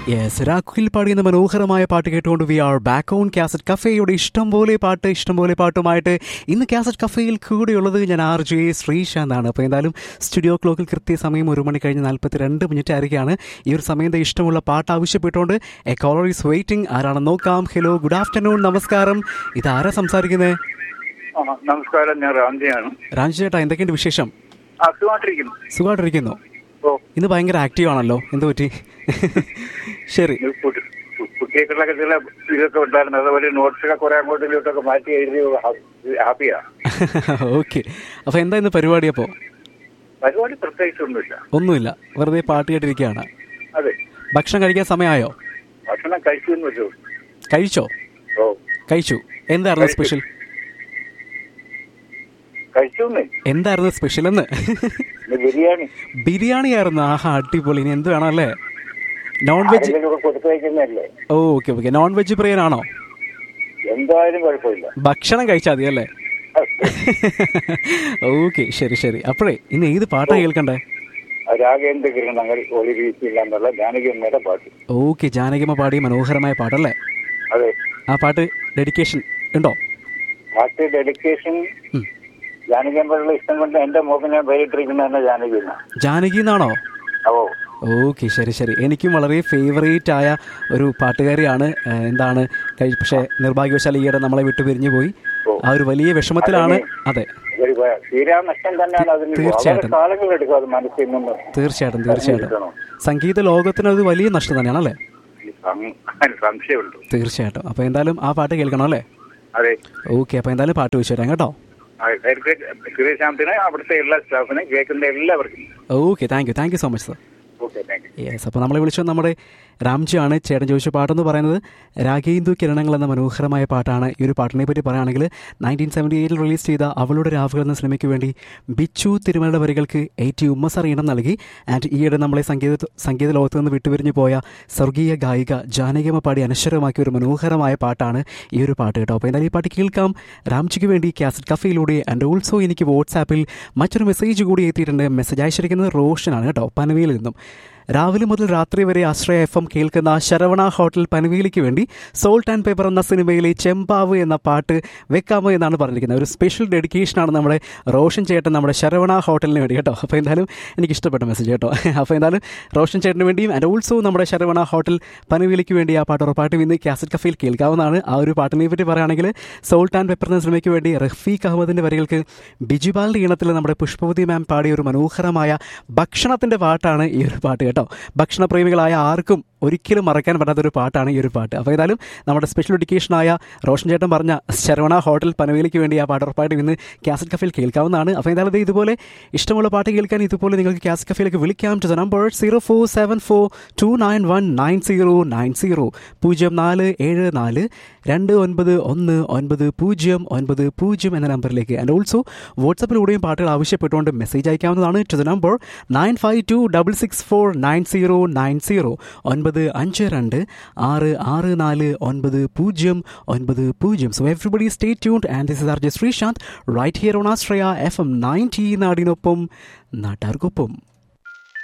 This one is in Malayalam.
യെസ് രാഖുൽ പാടിയുന്ന മനോഹരമായ പാട്ട് കേട്ടുകൊണ്ട് V R back on cassette കഫേയുടെ ഇഷ്ടം പോലെ പാട്ട് ഇഷ്ടം പോലെ പാട്ടുമായിട്ട് ഇന്ന് കാസറ്റ് കഫേയിൽ കൂടെയുള്ളത് ഞാൻ ആർ ജെ ശ്രീശാന്താണ് അപ്പോൾ എന്തായാലും സ്റ്റുഡിയോ ക്ലോക്കിൽ കൃത്യസമയം ഒരു മണി കഴിഞ്ഞ് നാൽപ്പത്തി രണ്ട് മിനിറ്റ് ആയിരിക്കുകയാണ് ഈ ഒരു സമയത്ത് ഇഷ്ടമുള്ള പാട്ട് ആവശ്യപ്പെട്ടുകൊണ്ട് എ കോളർ ഈസ് വെയിറ്റിംഗ് ആരാണെന്ന് നോക്കാം ഹലോ ഗുഡ് ആഫ്റ്റർനൂൺ നമസ്കാരം ഇത് ആരാ സംസാരിക്കുന്നത് ആ, നമസ്കാരം ഞാൻ രാംജിയാണ് രാജു ചേട്ടാ എന്തൊക്കെയുണ്ട് വിശേഷം അസുഖമായിട്ടിരിക്കുന്നു സുഖമായിട്ടിരിക്കുന്നു ഓ ഇന്ന് ഭയങ്കര ആക്റ്റീവ് ആണല്ലോ എന്ത് പറ്റി ശരി ഇത് കുട്ടി- കു- കുട്ടികൾക്കുള്ള ചില ഇതൊക്കെ ഉണ്ടായിരുന്നു അതുപോലെ നോട്ട്സൊക്കെ കുറെ അങ്ങോട്ടും ഇങ്ങോട്ടൊക്കെ മാറ്റി എഴുതി ഹാ- ഹാപ്പിയാ ഓക്കെ അപ്പോൾ എന്താ ഇന്ന് പരിപാടി അപ്പോൾ പരിപാടി പ്രത്യേകിച്ചൊന്നുമില്ല ഒന്നുമില്ല വെറുതെ പാട്ട് കേട്ടിരിക്കുകയാണ് അതെ ഭക്ഷണം കഴിക്കാൻ സമയമായോ ഭക്ഷണം കഴിച്ചു എന്ന് വെച്ചു കഴിച്ചോ ഓ കഴിച്ചു എന്തായിരുന്നു സ്പെഷ്യൽ കഴിച്ചു എന്തായിരുന്നു സ്പെഷ്യൽ എന്ന് ബിരിയാണി ബിരിയാണി ആയിരുന്നു ആഹാ അടിപൊളി ഇനി എന്ത് വേണം അല്ലേ നോൺ വെജ് ആരെങ്കിലും കൊടുത്തു വയ്ക്കുന്നതല്ലേ oh okay okay non veg പ്രിയനാണോ എന്തായാലും കുഴപ്പമില്ല ഭക്ഷണം കഴിച്ചാൽ മതി അല്ലേ ഓക്കെ ശരി ശരി അപ്പോഴേ ഇന്ന് ഏത് പാട്ടാണ് കേൾക്കണ്ടേ രാഗേന്ദ്ര കിരണങ്ങൾ ഒളി വീശില്ല എന്നുള്ള ജാനകിയമ്മയുടെ പാട്ട് ഓക്കെ ജാനകിമ പാടിയ മനോഹരമായ പാട്ടല്ലേ അതെ ആ പാട്ട് ഡെഡിക്കേഷൻ ഉണ്ടോ പാട്ട് ഡെഡിക്കേഷൻ ഉം. ജാനകിയമ്മയുടെ ഇഷ്ടം കൊണ്ട് എന്റെ മോക്കിനെ പേരിട്ടിരിക്കുന്ന തന്നെ ജാനകിയമ്മ ജാനകി എന്നാണോ ഓ ഓക്കെ ശരി ശരി എനിക്കും വളരെ ഫേവറേറ്റ് ആയ ഒരു പാട്ടുകാരിയാണ് ഏഹ്, എന്താണ് കഴി- പക്ഷേ നിർഭാഗ്യവശാൽ ഈയിടെ നമ്മളെ വിട്ടു പിരിഞ്ഞു പോയി ആ ഒരു വലിയ വിഷമത്തിലാണ് അതെ ഒരു വ- തീരാ നഷ്ടം തന്നെയാണ് അതിന് വളരെ തീർച്ചയായിട്ടും. കാലങ്ങളെടുക്കും അത് മനസ്സിൽ നിന്ന് തീർച്ചയായിട്ടും തീർച്ചയായിട്ടും എടുക്കണം. സംഗീത ലോകത്തിന് അത് വലിയ നഷ്ടം തന്നെയാണല്ലേ ഈ സം- അതിന് സംശയമുണ്ട് തീർച്ചയായിട്ടും അപ്പോൾ എന്തായാലും ആ പാട്ട് കേൾക്കണം അല്ലേ അതെ ഓക്കെ അപ്പോൾ എന്തായാലും പാട്ട് വെച്ചു തരാം കേട്ടോ ശ്രീശാന്തിന് അവിടുത്തെ എല്ലാ സ്റ്റാഫിനും കേൾക്കുന്ന എല്ലാവർക്കും okay thank you thank you so much sir okay thank you yes അപ്പോൾ നമ്മളെ വിളിച്ചത് നമ്മുടെ രാംജിയാണ് ചേട്ടൻ ചോദിച്ച പാട്ടെന്ന് പറയുന്നത് രാഗേന്ദു കിരണങ്ങൾ എന്ന മനോഹരമായ പാട്ടാണ് ഈ ഒരു പാട്ടിനെ പറ്റി പറയുകയാണെങ്കിൽ നയൻറ്റീൻ സെവൻറ്റി എയ്റ്റിൽ റിലീസ് ചെയ്ത അവളുടെ രാവുകൾ എന്ന സിനിമയ്ക്ക് വേണ്ടി ബിച്ചു തിരുമലയുടെ വരികൾക്ക് എ ടി ഉമ്മസർ ഈണം നൽകി ആൻഡ് ഈയിടെ നമ്മളെ സംഗീത സംഗീത ലോകത്ത് നിന്ന് വിട്ടുപിരിഞ്ഞു പോയ സ്വർഗീയ ഗായിക ജാനകിയമ്മ പാടി അനശ്വരമാക്കിയ ഒരു മനോഹരമായ പാട്ടാണ് ഈ ഒരു പാട്ട് കേട്ടോ അപ്പോൾ എന്തായാലും ഈ പാട്ട് കേൾക്കാം രാംജിക്ക് വേണ്ടി കാസറ്റ് കഫയിലൂടെ ആൻഡ് ഓൾസോ എനിക്ക് വാട്സാപ്പിൽ മറ്റൊരു മെസ്സേജ് കൂടി എത്തിയിട്ടുണ്ട് മെസ്സേജ് അയച്ചിരിക്കുന്നത് റോഷനാണ് കേട്ടോ പനവിയിൽ നിന്നും രാവിലെ മുതൽ രാത്രി വരെ ആശ്രയ എഫ് എം കേൾക്കുന്ന ശരവണ ഹോട്ടൽ പനവേലിക്ക് വേണ്ടി സോൾട്ട് ആൻഡ് പേപ്പർ എന്ന സിനിമയിലെ ചെമ്പാവ് എന്ന പാട്ട് വെക്കാമോ എന്നാണ് പറഞ്ഞിരിക്കുന്നത് ഒരു സ്പെഷ്യൽ ഡെഡിക്കേഷനാണ് നമ്മുടെ റോഷൻ ചേട്ടൻ നമ്മുടെ ശരവണ ഹോട്ടലിന് വേണ്ടി കേട്ടോ അപ്പോൾ എന്തായാലും എനിക്ക് ഇഷ്ടപ്പെട്ട മെസ്സേജ് കേട്ടോ അപ്പോൾ എന്തായാലും റോഷൻ ചേട്ടന് വേണ്ടിയും ആൻഡ് ഓൾസോ നമ്മുടെ ശരവണ ഹോട്ടൽ പനവേലിക്ക് വേണ്ടി ആ പാട്ട് ഉറപ്പായിട്ടും ഇന്ന് കാസറ്റ് കഫയിൽ കേൾക്കാവുന്നതാണ് ആ ഒരു പാട്ടിനെ പറ്റി പറയുകയാണെങ്കിൽ സോൾട്ട് ആൻഡ് പെപ്പർ എന്ന സിനിമയ്ക്ക് വേണ്ടി റഫീഖ് അഹമ്മദിൻ്റെ വരികൾക്ക് ബിജുപാലിൻ്റെ ഈണത്തിൽ നമ്മുടെ പുഷ്പവതി മാം പാടിയ ഒരു മനോഹരമായ ഭക്ഷണത്തിൻ്റെ പാട്ടാണ് ഈ ഒരു പാട്ട് കേട്ടോ ഭക്ഷണപ്രേമികളായ ആർക്കും ഒരിക്കലും മറക്കാൻ പറ്റാത്തൊരു പാട്ടാണ് ഈ ഒരു പാട്ട് അപ്പോൾ ഏതായാലും നമ്മുടെ സ്പെഷ്യൽ ഡെഡിക്കേഷനായ റോഷൻ ചേട്ടൻ പറഞ്ഞ ശരവണ ഹോട്ടൽ പനവേലിക്ക് വേണ്ടി ആ പാട്ട് ഉറപ്പായിട്ടും ഇന്ന് കാസറ്റ് കഫയിൽ കേൾക്കാവുന്നതാണ് അപ്പോൾ ഏതായാലും ദേ ഇതുപോലെ ഇഷ്ടമുള്ള പാട്ട് കേൾക്കാൻ ഇതുപോലെ നിങ്ങൾക്ക് കാസറ്റ് കഫയിലേക്ക് വിളിക്കാം to the number zero four seven four two nine one nine zero nine zero പൂജ്യം നാല് ഏഴ് നാല് രണ്ട് ഒൻപത് ഒന്ന് ഒൻപത് പൂജ്യം ഒൻപത് പൂജ്യം എന്ന നമ്പറിലേക്ക് ആൻഡ് ഓൾസോ വാട്സപ്പിലൂടെയും പാട്ടുകൾ ആവശ്യപ്പെട്ടുകൊണ്ട് മെസ്സേജ് അയക്കാവുന്നതാണ് to the number nine five two double six four nine zero nine zero ഒൻപത് അഞ്ച് രണ്ട് ആറ് ആറ് നാല് ഒൻപത് പൂജ്യം ഒൻപത് പൂജ്യം so everybody stay tuned and this is R J Sreesanth right here on Ashraya F M ninety നാടിനൊപ്പം നാട്ടാർക്കൊപ്പം